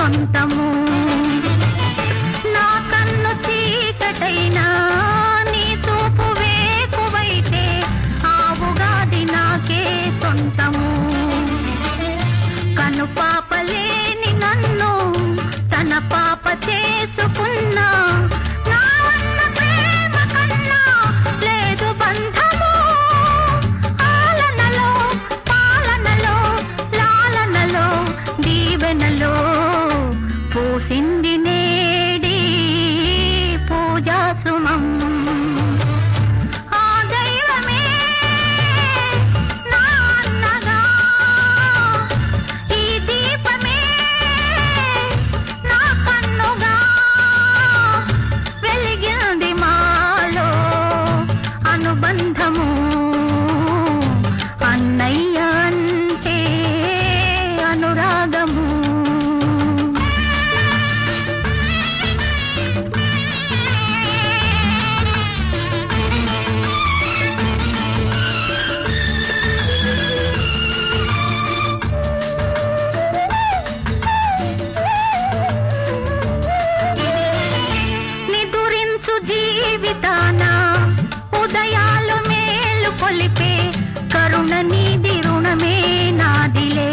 సొంతము నా కన్ను చీకటైనా నీ చూపు వేకువైతే ఆ ఉగాది నాకే సొంతము కను పాపలేని నన్ను తన పాప చేసుకున్నా నా అన్న ప్రేమ కన్నా లేదు బంధము ఆలనలో పాలనలో లాలనలో దీవెనలో పూసింది నేడి పూజా సుమం ఆ దైవమే నా అన్నగా ఈ దీపమే నా కన్నుగా వెలిగింది మాలో అనుబంధము అన్నయ్య అంటే అనురాగము నిదురించు జీవితాన ఉదయాలు మేలు కొలిపే కరుణ నీది రుణమే నాదిలే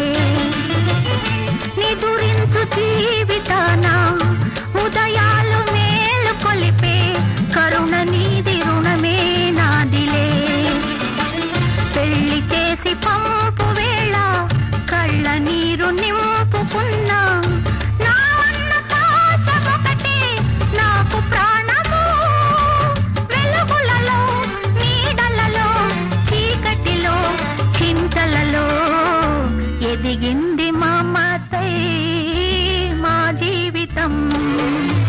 నిదురించు జీవితాన ఉదయాలు మేలు కొలిపే కరుణ నీది రుణమే నాదిలే పెళ్లి చేసి పంపు వేళ కళ్ళ నీరు నింపుకున్నా నా అన్న పాశం ఒకటే నాకు ప్రాణము వెలుగులలో నీడలలో చీకటిలో చింతలలో ఎదిగింది మా మాతై మా జీవితం